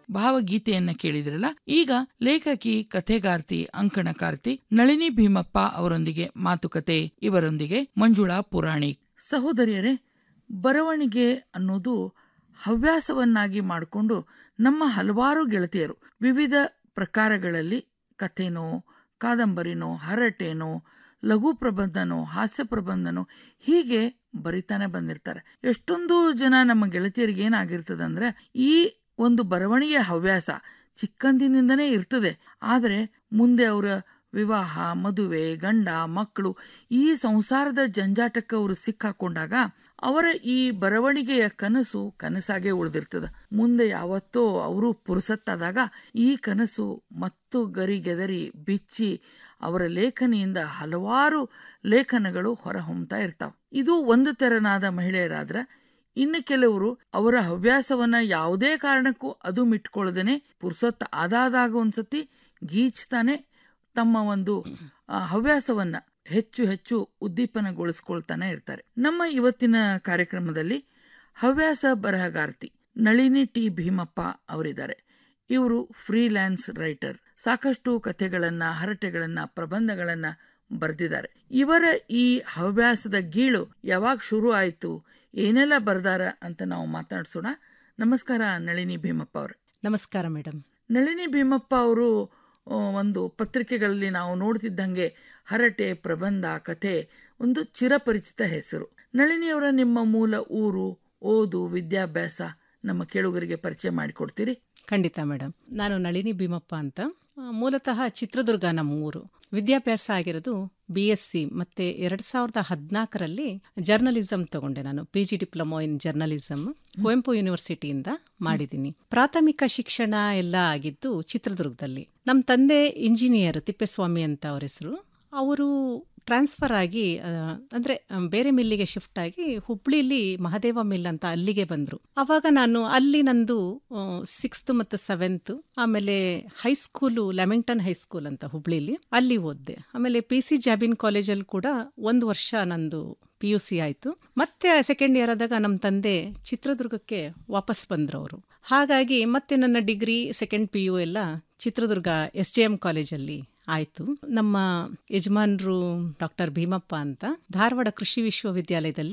ಭಾವಗೀತೆಯನ್ನ ಕೇಳಿದ್ರಲ್ಲ ಈಗ ಲೇಖಕಿ ಕಥೆಗಾರ್ತಿ ಅಂಕಣಕಾರ್ತಿ ನಳಿನಿ ಭೀಮಪ್ಪ ಅವರೊಂದಿಗೆ ಮಾತುಕತೆ ಇವರೊಂದಿಗೆ ಮಂಜುಳಾ ಪುರಾಣಿಕ್ ಸಹೋದರಿಯರೇ ಬರವಣಿಗೆ ಅನ್ನೋದು ಹವ್ಯಾಸವನ್ನಾಗಿ ಮಾಡಿಕೊಂಡು ನಮ್ಮ ಹಲವಾರು ಗೆಳತಿಯರು ವಿವಿಧ ಪ್ರಕಾರಗಳಲ್ಲಿ ಕಥೆನೋ ಕಾದಂಬರಿನೋ ಹರಟೆನೋ ಲಘು ಪ್ರಬಂಧನೋ ಹಾಸ್ಯ ಪ್ರಬಂಧನೋ ಹೀಗೆ ಬರಿತಾನೆ ಬಂದಿರ್ತಾರೆ ಎಷ್ಟೊಂದು ಜನ ನಮ್ಮ ಗೆಳತಿಯರಿಗೆ ಏನಾಗಿರ್ತದಂದ್ರೆ ಈ ಒಂದು ಬರವಣಿಗೆ ಹವ್ಯಾಸ ಚಿಕ್ಕಂದಿನಿಂದನೇ ಇರ್ತದೆ ಆದರೆ ಮುಂದೆ ಅವರ ವಿವಾಹ ಮದುವೆ ಗಂಡ ಮಕ್ಕಳು ಈ ಸಂಸಾರದ ಜಂಜಾಟಕ್ಕೆ ಅವರು ಸಿಕ್ಕಾಕೊಂಡಾಗ ಅವರ ಈ ಬರವಣಿಗೆಯ ಕನಸು ಕನಸಾಗೆ ಉಳಿದಿರ್ತದ ಮುಂದೆ ಯಾವತ್ತೋ ಅವರು ಪುರುಸತ್ತಾದಾಗ ಈ ಕನಸು ಮತ್ತು ಗರಿಗೆದರಿ ಬಿಚ್ಚಿ ಅವರ ಲೇಖನಿಯಿಂದ ಹಲವಾರು ಲೇಖನಗಳು ಹೊರಹೊಮ್ತಾ ಇರ್ತಾವ ಇದು ಒಂದು ತೆರನಾದ ಮಹಿಳೆಯರಾದ್ರ ಇನ್ನು ಕೆಲವರು ಅವರ ಹವ್ಯಾಸವನ್ನ ಯಾವುದೇ ಕಾರಣಕ್ಕೂ ಅದು ಮಿಟ್ಕೊಳ್ಳದೇನೆ ಪುರ್ಸೊತ್ ಆದಾದಾಗ ಒಂದ್ಸತಿ ಗೀಚ್ತಾನೆ ತಮ್ಮ ಒಂದು ಆ, ಹವ್ಯಾಸವನ್ನ ಹೆಚ್ಚು ಹೆಚ್ಚು ಉದ್ದೀಪನಗೊಳಿಸ್ಕೊಳ್ತಾನೆ ಇರ್ತಾರೆ ನಮ್ಮ ಇವತ್ತಿನ ಕಾರ್ಯಕ್ರಮದಲ್ಲಿ ಹವ್ಯಾಸ ಬರಹಗಾರ್ತಿ ನಳಿನಿ ಟಿ ಭೀಮಪ್ಪ ಅವರಿದ್ದಾರೆ ಇವರು ಫ್ರೀಲ್ಯಾನ್ಸ್ ರೈಟರ್ ಸಾಕಷ್ಟು ಕಥೆಗಳನ್ನ ಹರಟೆಗಳನ್ನ ಪ್ರಬಂಧಗಳನ್ನ ಬರೆದಿದ್ದಾರೆ ಇವರ ಈ ಹವ್ಯಾಸದ ಗೀಳು ಯಾವಾಗ ಶುರು ಆಯಿತು ಏನೆಲ್ಲ ಬರ್ದಾರ ಅಂತ ನಾವು ಮಾತಾಡ್ಸೋಣ ನಮಸ್ಕಾರ ನಳಿನಿ ಭೀಮಪ್ಪ ಅವರು ನಮಸ್ಕಾರ ಮೇಡಮ್ ನಳಿನಿ ಭೀಮಪ್ಪ ಅವರು ಆ, ಒಂದು ಪತ್ರಿಕೆಗಳಲ್ಲಿ ನಾವು ನೋಡ್ತಿದ್ದಂಗೆ ಹರಟೆ ಪ್ರಬಂಧ ಕಥೆ ಒಂದು ಚಿರಪರಿಚಿತ ಹೆಸರು ನಳಿನಿಯವರ ನಿಮ್ಮ ಮೂಲ ಊರು ಓದು ವಿದ್ಯಾಭ್ಯಾಸ ನಮ್ಮ ಕೇಳುಗರಿಗೆ ಪರಿಚಯ ಮಾಡಿಕೊಡ್ತೀರಿ ಖಂಡಿತ ಮೇಡಮ್ ನಾನು ನಳಿನಿ ಭೀಮಪ್ಪ ಅಂತ ಆ, ಮೂಲತಃ ಚಿತ್ರದುರ್ಗ ನಮ್ಮ ಊರು ವಿದ್ಯಾಭ್ಯಾಸ ಆಗಿರೋದು ಬಿ ಎಸ್ ಸಿ ಮತ್ತೆ ಎರಡ್ ಸಾವಿರದ ಹದಿನಾಲ್ಕರಲ್ಲಿ ಜರ್ನಲಿಸಂ ತಗೊಂಡೆ ನಾನು P G diploma in journalism Kuvempu ಯೂನಿವರ್ಸಿಟಿಯಿಂದ ಮಾಡಿದ್ದೀನಿ ಪ್ರಾಥಮಿಕ ಶಿಕ್ಷಣ ಎಲ್ಲ ಆಗಿದ್ದು ಚಿತ್ರದುರ್ಗದಲ್ಲಿ ನಮ್ಮ ತಂದೆ ಇಂಜಿನಿಯರ್ ತಿಪ್ಪೇಸ್ವಾಮಿ ಅಂತ ಅವ್ರ ಹೆಸರು ಅವರು ಟ್ರಾನ್ಸ್ಫರ್ ಆಗಿ ಆ, ಅಂದ್ರೆ ಆ, ಬೇರೆ ಮಿಲ್ಲಿಗೆ ಶಿಫ್ಟ್ ಆಗಿ ಹುಬ್ಳಿಲಿ ಮಹದೇವ ಮಿಲ್ ಅಂತ ಅಲ್ಲಿಗೆ ಬಂದ್ರು ಅವಾಗ ನಾನು ಅಲ್ಲಿ ನಂದು ಸಿಕ್ಸ್ತ್ ಮತ್ತು ಸೆವೆಂತ್ ಆಮೇಲೆ ಹೈಸ್ಕೂಲು ಲೆಮಿಂಗ್ಟನ್ ಹೈಸ್ಕೂಲ್ ಅಂತ ಹುಬ್ಳಿಲಿ ಅಲ್ಲಿ ಓದ್ದೆ ಆಮೇಲೆ ಪಿ ಸಿ ಜಾಬಿನ್ ಕಾಲೇಜಲ್ಲಿ ಕೂಡ ಒಂದು ವರ್ಷ ನಂದು ಪಿ ಯು ಸಿ ಆಯಿತು ಮತ್ತೆ ಸೆಕೆಂಡ್ ಇಯರ್ ಆದಾಗ ನಮ್ಮ ತಂದೆ ಚಿತ್ರದುರ್ಗಕ್ಕೆ ವಾಪಸ್ ಬಂದ್ರು ಅವರು ಹಾಗಾಗಿ ಮತ್ತೆ ನನ್ನ ಡಿಗ್ರಿ ಸೆಕೆಂಡ್ ಪಿ ಯು ಎಲ್ಲ ಚಿತ್ರದುರ್ಗ ಎಸ್ ಜೆ ಎಂ ಕಾಲೇಜಲ್ಲಿ ಆಯಿತು ನಮ್ಮ ಯಜಮಾನರು ಡಾಕ್ಟರ್ ಭೀಮಪ್ಪ ಅಂತ ಧಾರವಾಡ ಕೃಷಿ ವಿಶ್ವವಿದ್ಯಾಲಯದಲ್ಲಿ